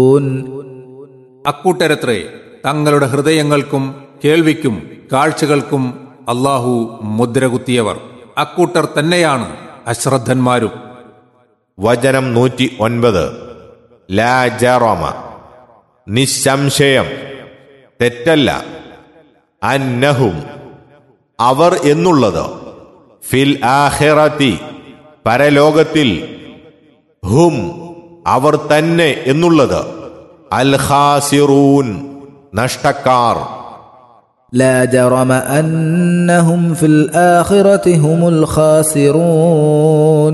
അക്കൂട്ടരത്രേ തങ്ങളുടെ ഹൃദയങ്ങൾക്കും കേൾവിക്കും കാഴ്ചകൾക്കും അള്ളാഹു മുദ്രകുത്തിയവർ അക്കൂട്ടർ തന്നെയാണ് അശ്രദ്ധന്മാരും വചനം നൂറ്റി ഒൻപത് ലാ ജറമ നിസ്സംശയം തെറ്റല്ല അന്നഹും അവർ എന്നുള്ളത് ഫിൽ ആഖിറത്തി പരലോകത്തിൽ ഹും അവർ തന്നെ എന്നുള്ളത് അൽ ഖാസിറൂൻ നഷ്ടക്കാർ لا جرم انهم في الاخره هم الخاسرون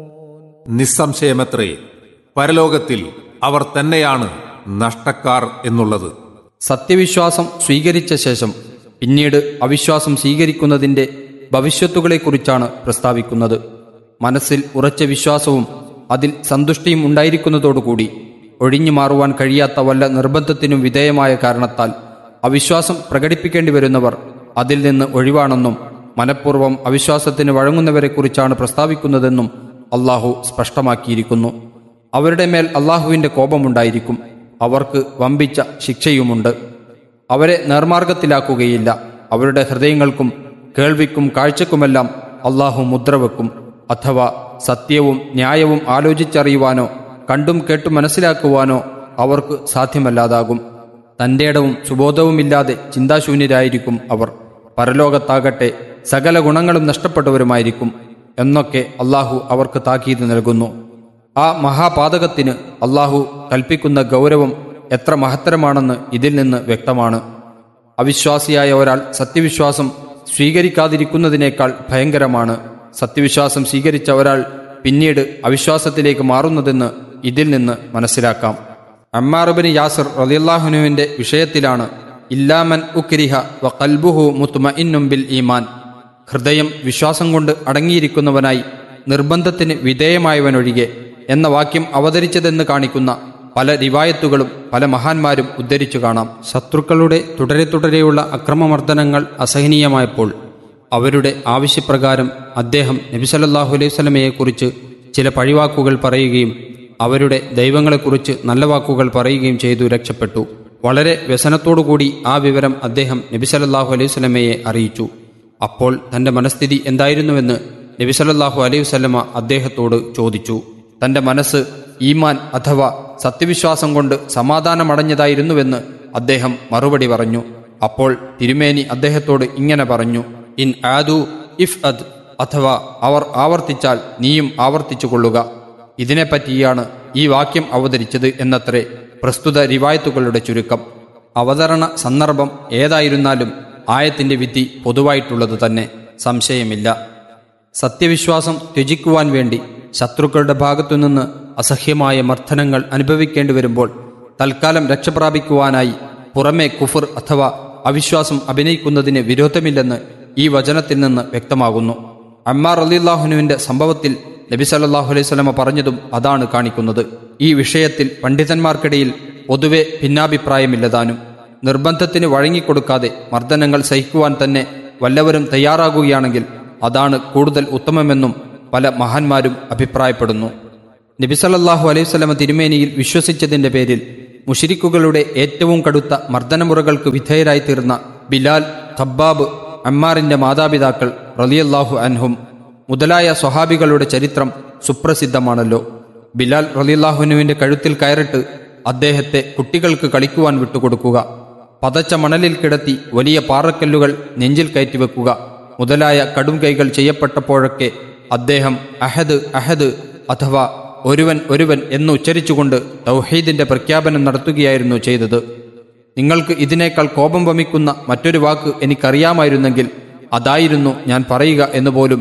നിസ്സംശയമത്രേ പരലോകത്തിൽ അവർ തന്നെയാണ് നഷ്ടക്കാർ എന്നുള്ളത് സത്യവിശ്വാസം സ്വീകരിച്ച ശേഷം പിന്നീട് അവിശ്വാസം സ്വീകരിക്കുന്നതിന്റെ ഭവിഷ്യത്തുകളെക്കുറിച്ചാണ് പ്രസ്താവിക്കുന്നത് മനസ്സിൽ ഉറച്ച വിശ്വാസവും അതിൽ സന്തുഷ്ടിയും ഉണ്ടായിരിക്കുന്നതോടുകൂടി ഒഴിഞ്ഞു മാറുവാൻ കഴിയാത്ത വല്ല നിർബന്ധത്തിനും വിധേയമായ കാരണത്താൽ അവിശ്വാസം പ്രകടിപ്പിക്കേണ്ടി വരുന്നവർ അതിൽ നിന്ന് ഒഴിവാണെന്നും മനഃപൂർവ്വം അവിശ്വാസത്തിന് വഴങ്ങുന്നവരെക്കുറിച്ചാണ് പ്രസ്താവിക്കുന്നതെന്നും അള്ളാഹു സ്പഷ്ടമാക്കിയിരിക്കുന്നു അവരുടെ മേൽ അള്ളാഹുവിന്റെ കോപമുണ്ടായിരിക്കും അവർക്ക് വമ്പിച്ച ശിക്ഷയുമുണ്ട് അവരെ നേർമാർഗത്തിലാക്കുകയില്ല അവരുടെ ഹൃദയങ്ങൾക്കും കേൾവിക്കും കാഴ്ചക്കുമെല്ലാം അള്ളാഹു മുദ്രവെക്കും അഥവാ സത്യവും ന്യായവും ആലോചിച്ചറിയുവാനോ കണ്ടും കേട്ടും മനസ്സിലാക്കുവാനോ അവർക്ക് സാധ്യമല്ലാതാകും തന്റെ ഇടവും സുബോധവുമില്ലാതെ ചിന്താശൂന്യരായിരിക്കും അവർ പരലോകത്താകട്ടെ സകല ഗുണങ്ങളും നഷ്ടപ്പെട്ടവരുമായിരിക്കും എന്നൊക്കെ അള്ളാഹു അവർക്ക് താക്കീത് നൽകുന്നു ആ മഹാപാതകത്തിന് അള്ളാഹു കൽപ്പിക്കുന്ന ഗൗരവം എത്ര മഹത്തരമാണെന്ന് ഇതിൽ നിന്ന് വ്യക്തമാണ് അവിശ്വാസിയായ ഒരാൾ സത്യവിശ്വാസം സ്വീകരിക്കാതിരിക്കുന്നതിനേക്കാൾ ഭയങ്കരമാണ് സത്യവിശ്വാസം സ്വീകരിച്ച ഒരാൾ പിന്നീട് അവിശ്വാസത്തിലേക്ക് മാറുന്നതെന്ന് ഇതിൽ നിന്ന് മനസ്സിലാക്കാം അമ്മാറുബിന് യാസിർ റലിയല്ലാഹുനുവിന്റെ വിഷയത്തിലാണ് ഇല്ലാമൻ ഉക്രിഹ വ കൽബുഹു മുത്തുമഇന്നും ബിൽ ഈമാൻ ഹൃദയം വിശ്വാസം കൊണ്ട് അടങ്ങിയിരിക്കുന്നവനായി നിർബന്ധത്തിന് വിധേയമായവനൊഴികെ എന്ന വാക്യം അവതരിച്ചതെന്ന് കാണിക്കുന്ന പല റിവായത്തുകളും പല മഹാന്മാരും ഉദ്ധരിച്ചു കാണാം ശത്രുക്കളുടെ തുടരെ തുടരെയുള്ള അക്രമമർദ്ദനങ്ങൾ അസഹനീയമായപ്പോൾ അവരുടെ ആവശ്യപ്രകാരം അദ്ദേഹം നബിസലല്ലാഹു അലൈഹി സ്വലമയെക്കുറിച്ച് ചില പഴിവാക്കുകൾ പറയുകയും അവരുടെ ദൈവങ്ങളെക്കുറിച്ച് നല്ല വാക്കുകൾ പറയുകയും ചെയ്തു രക്ഷപ്പെട്ടു വളരെ വ്യസനത്തോടുകൂടി ആ വിവരം അദ്ദേഹം നബിസലല്ലാഹു അലൈഹി സ്വലമയെ അറിയിച്ചു അപ്പോൾ തന്റെ മനസ്ഥിതി എന്തായിരുന്നുവെന്ന് നബിസലല്ലാഹു അലൈഹി വസല്ലമ അദ്ദേഹത്തോട് ചോദിച്ചു തന്റെ മനസ്സ് ഈമാൻ അഥവാ സത്യവിശ്വാസം കൊണ്ട് സമാധാനമടഞ്ഞതായിരുന്നുവെന്ന് അദ്ദേഹം മറുപടി പറഞ്ഞു അപ്പോൾ തിരുമേനി അദ്ദേഹത്തോട് ഇങ്ങനെ പറഞ്ഞു ഇൻ ആദു ഇഫ് അദ് അഥവാ അവർ ആവർത്തിച്ചാൽ നീയും ആവർത്തിച്ചു കൊള്ളുക ഇതിനെപ്പറ്റിയാണ് ഈ വാക്യം അവതരിച്ചത് എന്നത്രേ പ്രസ്തുത റിവായത്തുകളുടെ ചുരുക്കം അവതരണ സന്ദർഭം ഏതായിരുന്നാലും ആയത്തിന്റെ വിധി പൊതുവായിട്ടുള്ളത് തന്നെ സംശയമില്ല സത്യവിശ്വാസം ത്യജിക്കുവാൻ വേണ്ടി ശത്രുക്കളുടെ ഭാഗത്തുനിന്ന് അസഹ്യമായ മർദ്ദനങ്ങൾ അനുഭവിക്കേണ്ടി വരുമ്പോൾ തൽക്കാലം രക്ഷപ്രാപിക്കുവാനായി പുറമെ കുഫർ അഥവാ അവിശ്വാസം അഭിനയിക്കുന്നതിന് വിരോധമില്ലെന്ന് ഈ വചനത്തിൽ നിന്ന് വ്യക്തമാകുന്നു അമ്മാർ അലിള്ളാഹുനുവിന്റെ സംഭവത്തിൽ നബി സല്ലാഹു അലൈഹി സ്വലമ പറഞ്ഞതും അതാണ് കാണിക്കുന്നത് ഈ വിഷയത്തിൽ പണ്ഡിതന്മാർക്കിടയിൽ പൊതുവെ ഭിന്നാഭിപ്രായമില്ലതാനും നിർബന്ധത്തിന് വഴങ്ങിക്കൊടുക്കാതെ മർദ്ദനങ്ങൾ സഹിക്കുവാൻ തന്നെ വല്ലവരും തയ്യാറാകുകയാണെങ്കിൽ അതാണ് കൂടുതൽ ഉത്തമമെന്നും പല മഹാന്മാരും അഭിപ്രായപ്പെടുന്നു നബിസലല്ലാഹു അലൈഹി സ്വലമ തിരുമേനിയിൽ വിശ്വസിച്ചതിന്റെ പേരിൽ മുഷിരിക്കുകളുടെ ഏറ്റവും കടുത്ത മർദ്ദനമുറകൾക്ക് വിധേയരായി തീർന്ന ബിലാൽ ഖബ്ബാബ് അമ്മാറിന്റെ മാതാപിതാക്കൾ റലിയല്ലാഹു അൻഹും മുതലായ സ്വഹാബികളുടെ ചരിത്രം സുപ്രസിദ്ധമാണല്ലോ ബിലാൽ റലിയല്ലാഹുനുവിന്റെ കഴുത്തിൽ കയറിട്ട് അദ്ദേഹത്തെ കുട്ടികൾക്ക് കളിക്കുവാൻ വിട്ടുകൊടുക്കുക പതച്ച മണലിൽ കിടത്തി വലിയ പാറക്കല്ലുകൾ നെഞ്ചിൽ കയറ്റിവെക്കുക മുതലായ കടും കൈകൾ ചെയ്യപ്പെട്ടപ്പോഴൊക്കെ അദ്ദേഹം അഹദ് അഹദ് അഥവാ ഒരുവൻ ഒരുവൻ എന്ന് ഉച്ചരിച്ചുകൊണ്ട് തൗഹീദിന്റെ പ്രഖ്യാപനം നടത്തുകയായിരുന്നു ചെയ്തത് നിങ്ങൾക്ക് ഇതിനേക്കാൾ കോപം വമിക്കുന്ന മറ്റൊരു വാക്ക് എനിക്കറിയാമായിരുന്നെങ്കിൽ അതായിരുന്നു ഞാൻ പറയുക എന്ന് പോലും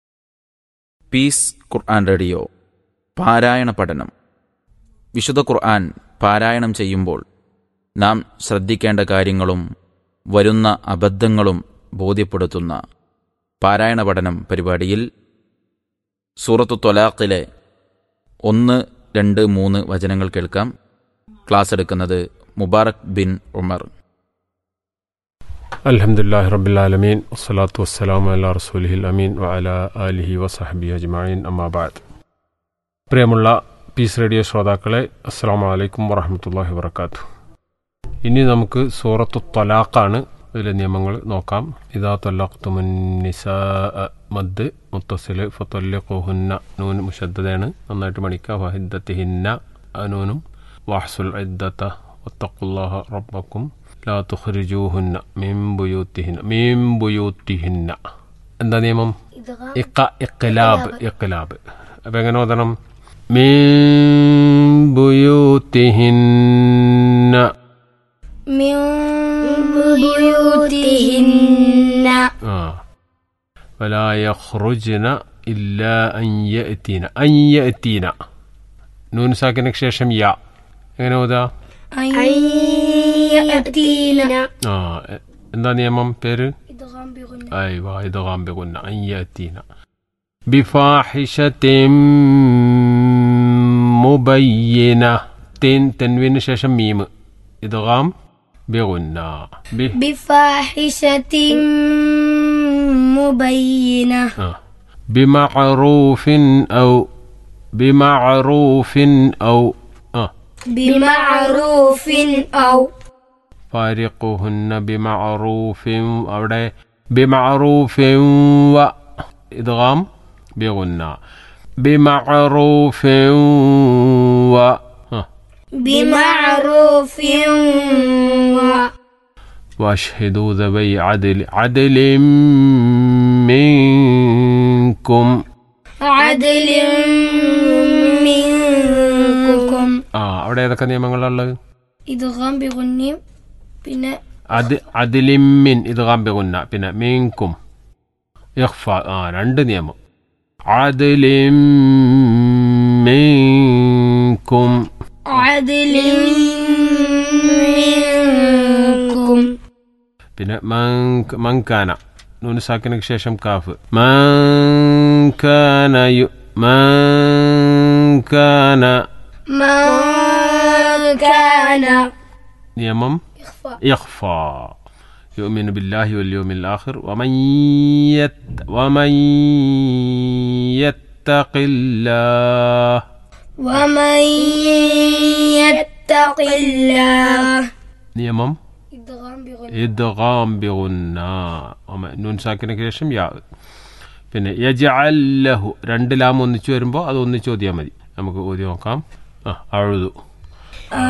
പീസ് ഖുർആൻ റേഡിയോ പാരായണ പഠനം വിശുദ്ധ ഖുർആൻ പാരായണം ചെയ്യുമ്പോൾ നാം ശ്രദ്ധിക്കേണ്ട കാര്യങ്ങളും വരുന്ന അബദ്ധങ്ങളും ബോധ്യപ്പെടുത്തുന്ന പാരായണ പഠനം പരിപാടിയിൽ സൂറത്തു തൊലാഖിലെ ഒന്ന് രണ്ട് മൂന്ന് വചനങ്ങൾ കേൾക്കാം ക്ലാസ് എടുക്കുന്നത് മുബാറക് ബിൻ ഉമർ അലഹമുല്ലാ റബുലാലമീൻ വസ്സലാത്തു വസ്സലാം അല്ല റസൂലിഹിൽ അമീൻ വഅല ആലിഹി വസഹബി അജ്മായിൻ അമ്മാബാദ് പ്രിയമുള്ള പീസ് റേഡിയോ ശ്രോതാക്കളെ അസ്സാം വലൈക്കും വറഹമത്തല്ലാഹി വർക്കാത്തു ഇനി നമുക്ക് സൂറത്തു തൊലാഖാണ് ഇതിലെ നിയമങ്ങൾ നോക്കാം ഇതാ തൊല്ലാഖ്തുമുന്നിസ മദ് മുത്തസില് ഫത്തൊല്ലിഖുഹുന്ന നൂൻ മുഷദ്ദയാണ് നന്നായിട്ട് മണിക്കുക വഹിദ്ദത്തിഹിന്ന അനൂനും വാഹ്സുൽ ഇദ്ദത്ത വത്തഖുല്ലാഹ റബ്ബക്കും ലാ തുഖ്രിജൂഹുന്ന മീൻ ബുയൂത്തിഹിന്ന മീൻ ബുയൂത്തിഹിന്ന എന്താ നിയമം ഇഖ ഇഖ്ലാബ് ഇഖ്ലാബ് അപ്പൊ എങ്ങനെ ഓതണം മീൻ ബുയൂത്തിഹിന്ന من بيوتهن آه. ولا يخرجن إلا أن يأتين أن يأتين نون ساكنك ശേഷം യാ എങ്ങനെ ഓതാ أن يأتين ആ എ- എന്താ നിയമം പേര് إدغام بغنى أيوة إدغام بغنى أن يأتينا بفاحشة مبينة تن تنوين شاشة ميم إدغام بغنى ب بفاحشة مبينة آه. بمعروف أو بمعروف أو آه. بمعروف أو فارقهن بمعروف അവിടെ بمعروف و إدغام بغنى بمعروف و آه. بمعروف و واشهدوا ذوي عدل عدل منكم عدل منكم ആ അവിടെ ഏതൊക്കെ നിയമങ്ങളുള്ളത് إدغام بغنى പിന്നെ അത് അതിലിമ്മിൻ ഇത് കാമ്പികുന്ന പിന്നെ മീൻകും ഇഖ്ഫ ആ രണ്ട് നിയമം അതിലിമ്മിൻകും عدل منكم പിന്നെ മൻ- മൻകാന നൂന് സാക്കിനക്ക് ശേഷം കാഫ് മൻകാന യു- മൻകാന من كان നിയമം إخفاء يخفى يؤمن بالله واليوم الآخر ومن يت ومن يتق الله ومن يتق الله നിയമം إدغام بغنى ഇദ്ഗാം ബിഗുന്ന ഒമ- നൂൻ സാക്കിനക്ക് ശേഷം യാ പിന്നെ യജഅൽ ലഹു രണ്ട് ലാം ഒന്നിച്ചു വരുമ്പോൾ അത് ഒന്നിച്ച് ഓതിയാൽ മതി നമുക്ക് ഓതി നോക്കാം ആ അഴുതു